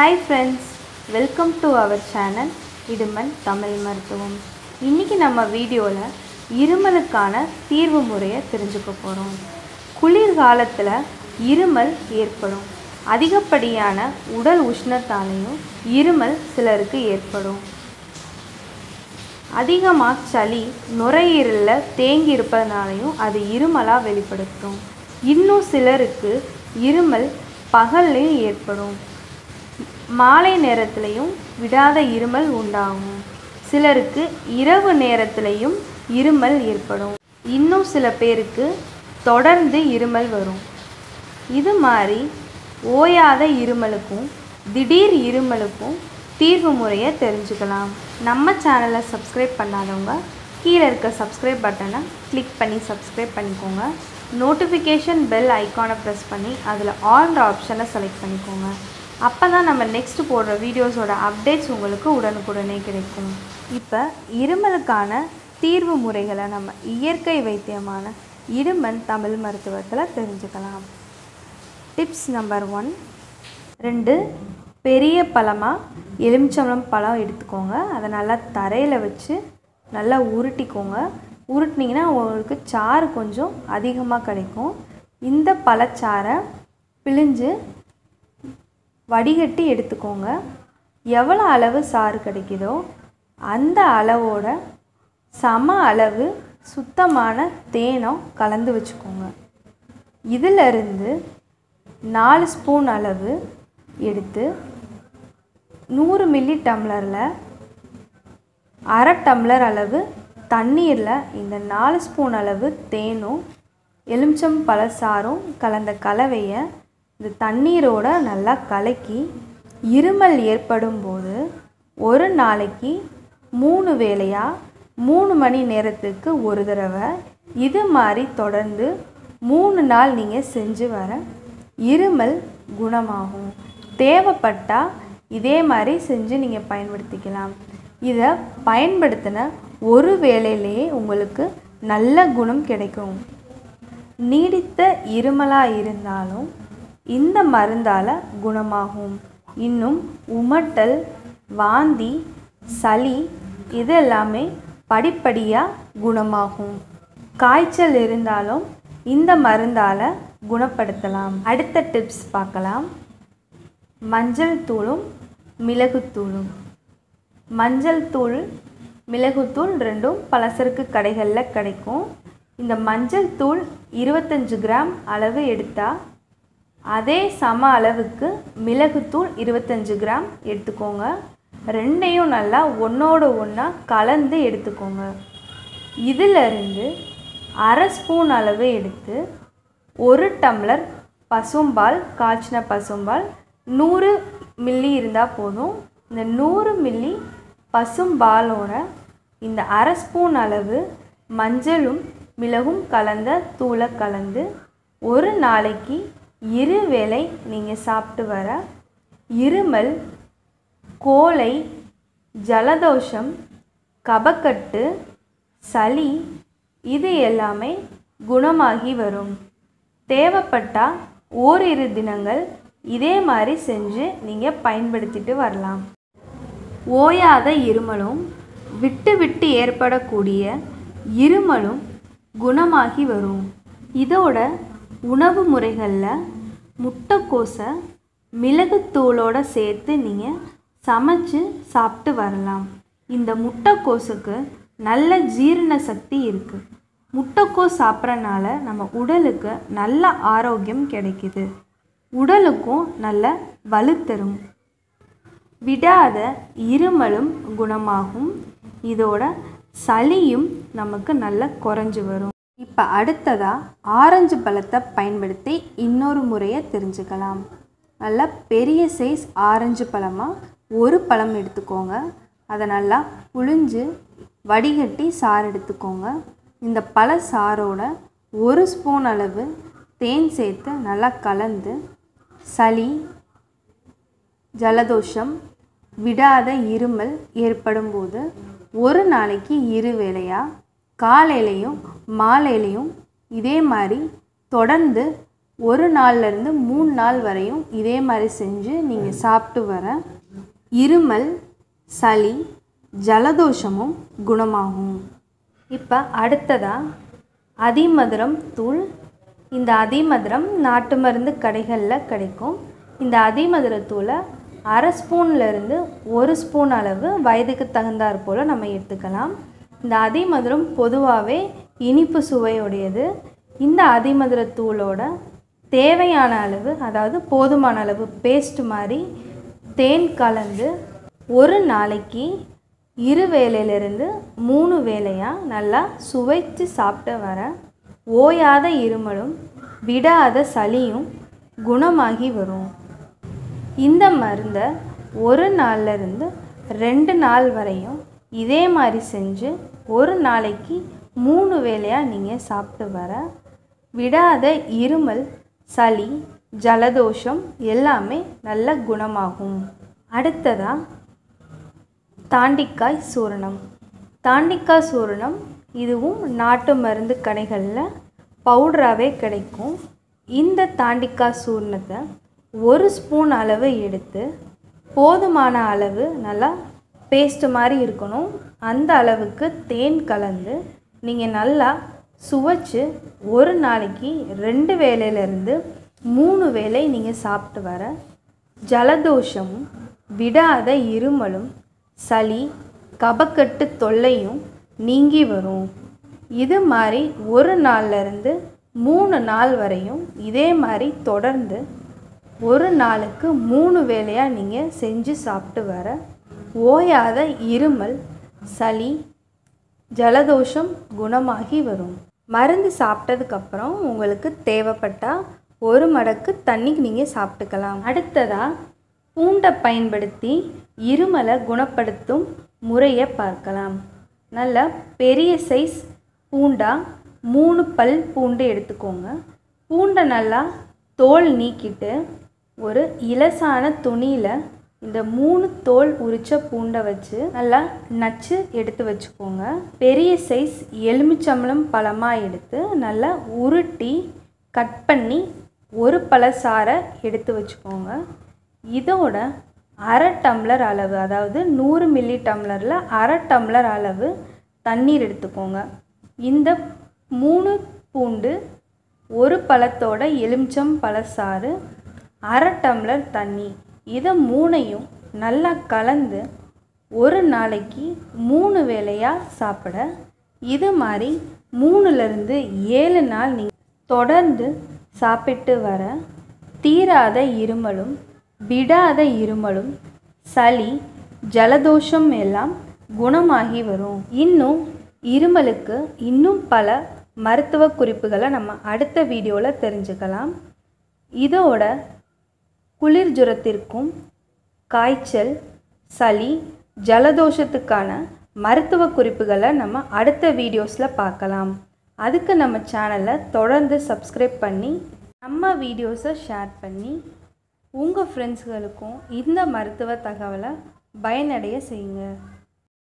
hi friends welcome to our channel இடுமன் தமிழ் மருத்துவம் இன்றைக்கி நம்ம வீடியோவில் இருமலுக்கான தீர்வு முறையை தெரிஞ்சுக்க போகிறோம் குளிர்காலத்தில் இருமல் ஏற்படும் அதிகப்படியான உடல் உஷ்ணத்தாலையும் இருமல் சிலருக்கு ஏற்படும் அதிகமாக சளி நுரையீரலில் தேங்கி இருப்பதனாலையும் அது இருமலாக வெளிப்படுத்தும் இன்னும் சிலருக்கு இருமல் பகல்லையும் ஏற்படும் மாலை நேரத்துலையும் விடாத இருமல் உண்டாகும் சிலருக்கு இரவு நேரத்துலையும் இருமல் ஏற்படும் இன்னும் சில பேருக்கு தொடர்ந்து இருமல் வரும் இது மாதிரி ஓயாத இருமலுக்கும் திடீர் இருமலுக்கும் தீர்வு முறையை தெரிஞ்சுக்கலாம் நம்ம சேனலை சப்ஸ்கிரைப் பண்ணாதவங்க கீழே இருக்க சப்ஸ்கிரைப் பட்டனை கிளிக் பண்ணி சப்ஸ்கிரைப் பண்ணிக்கோங்க நோட்டிஃபிகேஷன் பெல் ஐக்கானை ப்ரெஸ் பண்ணி அதில் ஆல்ன்ற ஆப்ஷனை செலக்ட் பண்ணிக்கோங்க அப்போ தான் நம்ம நெக்ஸ்ட் போடுற வீடியோஸோட அப்டேட்ஸ் உங்களுக்கு உடனுக்குடனே கிடைக்கும் இப்போ இருமலுக்கான தீர்வு முறைகளை நம்ம இயற்கை வைத்தியமான இடுமன் தமிழ் மருத்துவத்தில் தெரிஞ்சுக்கலாம் டிப்ஸ் நம்பர் ஒன் ரெண்டு பெரிய பழமாக எலுமிச்சம்பழம் பழம் எடுத்துக்கோங்க அதை நல்லா தரையில் வச்சு நல்லா உருட்டிக்கோங்க உருட்டினீங்கன்னா உங்களுக்கு சாறு கொஞ்சம் அதிகமாக கிடைக்கும் இந்த பழச்சாறை பிழிஞ்சு வடிகட்டி எடுத்துக்கோங்க எவ்வளோ அளவு சாறு கிடைக்குதோ அந்த அளவோட சம அளவு சுத்தமான தேனம் கலந்து வச்சுக்கோங்க இதிலிருந்து நாலு ஸ்பூன் அளவு எடுத்து நூறு மில்லி டம்ளரில் அரை டம்ளர் அளவு தண்ணீரில் இந்த நாலு ஸ்பூன் அளவு தேனும் எலுமிச்சம் பழசாரும் கலந்த கலவையை இந்த தண்ணீரோட நல்லா கலக்கி இருமல் ஏற்படும் போது ஒரு நாளைக்கு மூணு வேளையாக மூணு மணி நேரத்துக்கு ஒரு தடவை இது மாதிரி தொடர்ந்து மூணு நாள் நீங்கள் செஞ்சு வர இருமல் குணமாகும் தேவைப்பட்டால் இதே மாதிரி செஞ்சு நீங்கள் பயன்படுத்திக்கலாம் இதை பயன்படுத்தின ஒரு வேளையிலேயே உங்களுக்கு நல்ல குணம் கிடைக்கும் நீடித்த இருமலாக இருந்தாலும் இந்த மருந்தால் குணமாகும் இன்னும் உமட்டல் வாந்தி சளி இது எல்லாமே படிப்படியாக குணமாகும் காய்ச்சல் இருந்தாலும் இந்த மருந்தால் குணப்படுத்தலாம் அடுத்த டிப்ஸ் பார்க்கலாம் மஞ்சள் தூளும் மிளகுத்தூளும் மஞ்சள் தூள் மிளகுத்தூள் ரெண்டும் பலசரக்கு கடைகளில் கிடைக்கும் இந்த மஞ்சள் தூள் இருபத்தஞ்சு கிராம் அளவு எடுத்தால் அதே சம அளவுக்கு மிளகுத்தூள் இருபத்தஞ்சு கிராம் எடுத்துக்கோங்க ரெண்டையும் நல்லா ஒன்றோட ஒன்றா கலந்து எடுத்துக்கோங்க இதிலிருந்து அரை ஸ்பூன் அளவு எடுத்து ஒரு டம்ளர் பசும்பால் காய்ச்சின பசும்பால் நூறு மில்லி இருந்தால் போதும் இந்த நூறு மில்லி பசும்பாலோட இந்த அரை ஸ்பூன் அளவு மஞ்சளும் மிளகும் கலந்த தூளை கலந்து ஒரு நாளைக்கு இரு வேளை நீங்கள் சாப்பிட்டு வர இருமல் கோலை ஜலதோஷம் கபக்கட்டு சளி இது எல்லாமே குணமாகி வரும் தேவைப்பட்டால் ஓரிரு தினங்கள் இதே மாதிரி செஞ்சு நீங்கள் பயன்படுத்திட்டு வரலாம் ஓயாத இருமலும் விட்டு விட்டு ஏற்படக்கூடிய இருமலும் குணமாகி வரும் இதோட உணவு முறைகளில் முட்டைக்கோசை மிளகுத்தூளோட சேர்த்து நீங்கள் சமைச்சு சாப்பிட்டு வரலாம் இந்த முட்டைக்கோசுக்கு நல்ல ஜீரண சக்தி இருக்குது முட்டைக்கோஸ் சாப்பிட்றனால நம்ம உடலுக்கு நல்ல ஆரோக்கியம் கிடைக்குது உடலுக்கும் நல்ல வலு தரும் விடாத இருமலும் குணமாகும் இதோட சளியும் நமக்கு நல்ல குறைஞ்சு வரும் இப்போ அடுத்ததாக ஆரஞ்சு பழத்தை பயன்படுத்தி இன்னொரு முறையை தெரிஞ்சுக்கலாம் நல்லா பெரிய சைஸ் ஆரஞ்சு பழமாக ஒரு பழம் எடுத்துக்கோங்க அதை நல்லா புழிஞ்சு வடிகட்டி சாறு எடுத்துக்கோங்க இந்த பழ சாரோட ஒரு ஸ்பூன் அளவு தேன் சேர்த்து நல்லா கலந்து சளி ஜலதோஷம் விடாத இருமல் ஏற்படும் போது ஒரு நாளைக்கு இரு வேளையாக காலையிலையும் மாலையிலையும் இதே மாதிரி தொடர்ந்து ஒரு நாள்லேருந்து மூணு நாள் வரையும் இதே மாதிரி செஞ்சு நீங்கள் சாப்பிட்டு வர இருமல் சளி ஜலதோஷமும் குணமாகும் இப்போ அடுத்ததாக அதிமதுரம் தூள் இந்த அதிமதுரம் நாட்டு மருந்து கடைகளில் கிடைக்கும் இந்த அதிமதுர தூளை அரை ஸ்பூன்லேருந்து ஒரு ஸ்பூன் அளவு வயதுக்கு தகுந்தாற் போல் நம்ம எடுத்துக்கலாம் இந்த அதிமதுரம் பொதுவாகவே இனிப்பு சுவையுடையது இந்த அதிமதுர தூளோட தேவையான அளவு அதாவது போதுமான அளவு பேஸ்ட் மாதிரி தேன் கலந்து ஒரு நாளைக்கு இரு வேளையிலிருந்து மூணு வேளையாக நல்லா சுவைத்து சாப்பிட்டு வர ஓயாத இருமலும் விடாத சளியும் குணமாகி வரும் இந்த மருந்தை ஒரு நாள்ல இருந்து ரெண்டு நாள் வரையும் இதே மாதிரி செஞ்சு ஒரு நாளைக்கு மூணு வேளையாக நீங்கள் சாப்பிட்டு வர விடாத இருமல் சளி ஜலதோஷம் எல்லாமே நல்ல குணமாகும் அடுத்ததாக தாண்டிக்காய் சூரணம் தாண்டிக்காய் சூரணம் இதுவும் நாட்டு மருந்து கடைகளில் பவுடராகவே கிடைக்கும் இந்த தாண்டிக்காய் சூர்ணத்தை ஒரு ஸ்பூன் அளவு எடுத்து போதுமான அளவு நல்லா பேஸ்ட் மாதிரி இருக்கணும் அந்த அளவுக்கு தேன் கலந்து நீங்கள் நல்லா சுவைச்சு ஒரு நாளைக்கு ரெண்டு வேளையிலேருந்து மூணு வேளை நீங்கள் சாப்பிட்டு வர ஜலதோஷமும் விடாத இருமலும் சளி கபக்கட்டு தொல்லையும் நீங்கி வரும் இது மாதிரி ஒரு நாள்லேருந்து மூணு நாள் வரையும் இதே மாதிரி தொடர்ந்து ஒரு நாளுக்கு மூணு வேளையாக நீங்கள் செஞ்சு சாப்பிட்டு வர ஓயாத இருமல் சளி ஜலதோஷம் குணமாகி வரும் மருந்து சாப்பிட்டதுக்கப்புறம் உங்களுக்கு தேவைப்பட்டால் ஒரு மடக்கு தண்ணி நீங்கள் சாப்பிட்டுக்கலாம் அடுத்ததாக பூண்டை பயன்படுத்தி இருமலை குணப்படுத்தும் முறையை பார்க்கலாம் நல்ல பெரிய சைஸ் பூண்டா மூணு பல் பூண்டு எடுத்துக்கோங்க பூண்டை நல்லா தோல் நீக்கிட்டு ஒரு இலசான துணியில் இந்த மூணு தோல் உரிச்ச பூண்டை வச்சு நல்லா நச்சு எடுத்து வச்சுக்கோங்க பெரிய சைஸ் எலுமிச்சம்பழம் பழமாக எடுத்து நல்லா உருட்டி கட் பண்ணி ஒரு பழசாரை எடுத்து வச்சுக்கோங்க இதோட அரை டம்ளர் அளவு அதாவது நூறு மில்லி டம்ளரில் அரை டம்ளர் அளவு தண்ணீர் எடுத்துக்கோங்க இந்த மூணு பூண்டு ஒரு பழத்தோட எலுமிச்சம் பழசாறு அரை டம்ளர் தண்ணி இதை மூணையும் நல்லா கலந்து ஒரு நாளைக்கு மூணு வேளையாக சாப்பிட இது மாதிரி மூணுலேருந்து ஏழு நாள் நீங்கள் தொடர்ந்து சாப்பிட்டு வர தீராத இருமலும் விடாத இருமலும் சளி ஜலதோஷம் எல்லாம் குணமாகி வரும் இன்னும் இருமலுக்கு இன்னும் பல மருத்துவ குறிப்புகளை நம்ம அடுத்த வீடியோவில் தெரிஞ்சுக்கலாம் இதோட குளிர் ஜுரத்திற்கும் காய்ச்சல் சளி ஜலதோஷத்துக்கான மருத்துவ குறிப்புகளை நம்ம அடுத்த வீடியோஸில் பார்க்கலாம் அதுக்கு நம்ம சேனலை தொடர்ந்து சப்ஸ்கிரைப் பண்ணி நம்ம வீடியோஸை ஷேர் பண்ணி உங்கள் ஃப்ரெண்ட்ஸ்களுக்கும் இந்த மருத்துவ தகவலை பயனடைய செய்யுங்க